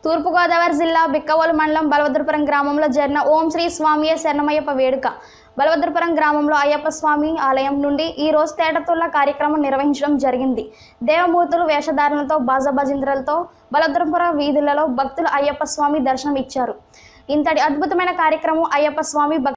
తూర్పుగోదావరి జిల్లా బిక్కవోలు మండలం బలభద్రపురం గ్రామంలో జరిగిన ఓం శ్రీ స్వామియే శరణమయ్యప్ప వేడుక బలభద్రపురం గ్రామంలో అయ్యప్ప స్వామి ఆలయం నుండి ఈ రోజు తేటతుల్ల కార్యక్రమం నిర్వహించడం జరిగింది దేవమూర్తులు వేషధారణలతో బాజభజంత్రలతో బలభద్రపురం వీధులలో భక్తులు అయ్యప్ప స్వామి దర్శనం ఇచ్చారు ఇంతటి అద్భుతమైన కార్యక్రమం అయ్యప్ప స్వామి భక్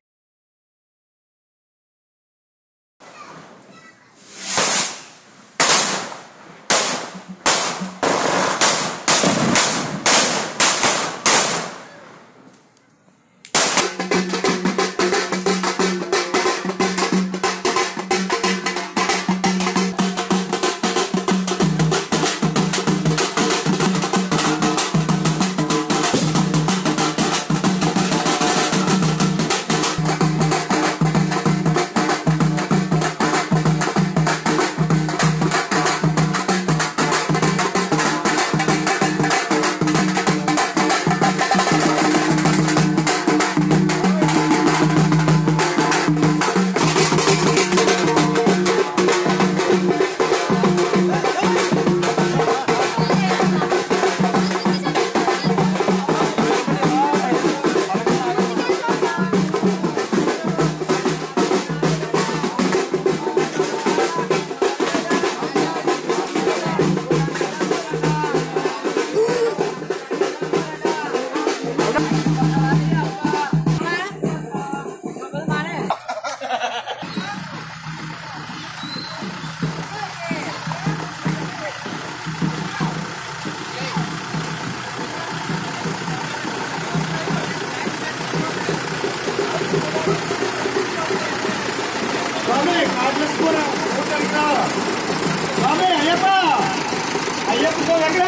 స్వామి కాట్లెత్తుకోరా ఊటంతా స్వామి అయ్యప్ప అయ్యప్ప దగ్గర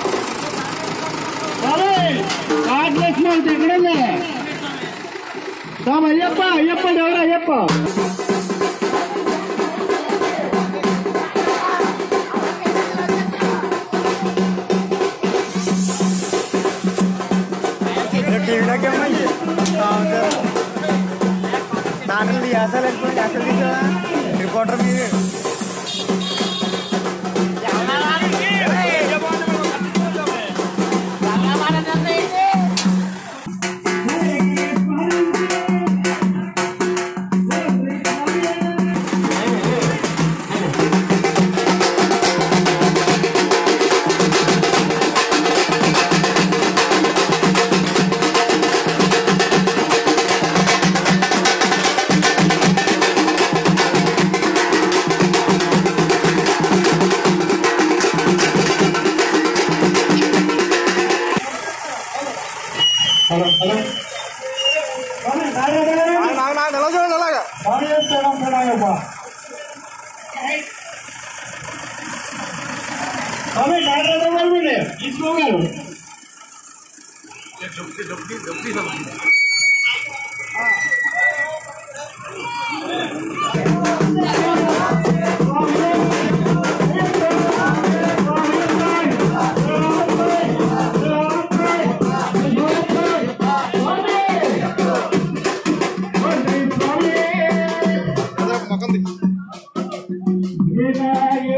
స్వామి కాట్లెత్తుకోవాలి ఎక్కడుంది స్వామి అయ్యప్ప అయ్యప్ప ఎవరు అయ్యప్ప నాటలు యాసలు ఎక్కువ యాసలు తీసావా రిపోర్టర్ మీరు హలో హలో స్వామి దారి ఎలా చూడండి అలాగా స్వామి చేస్తాను అయ్యప్ప స్వామి దారి తీసుకోగలరు మొక్కం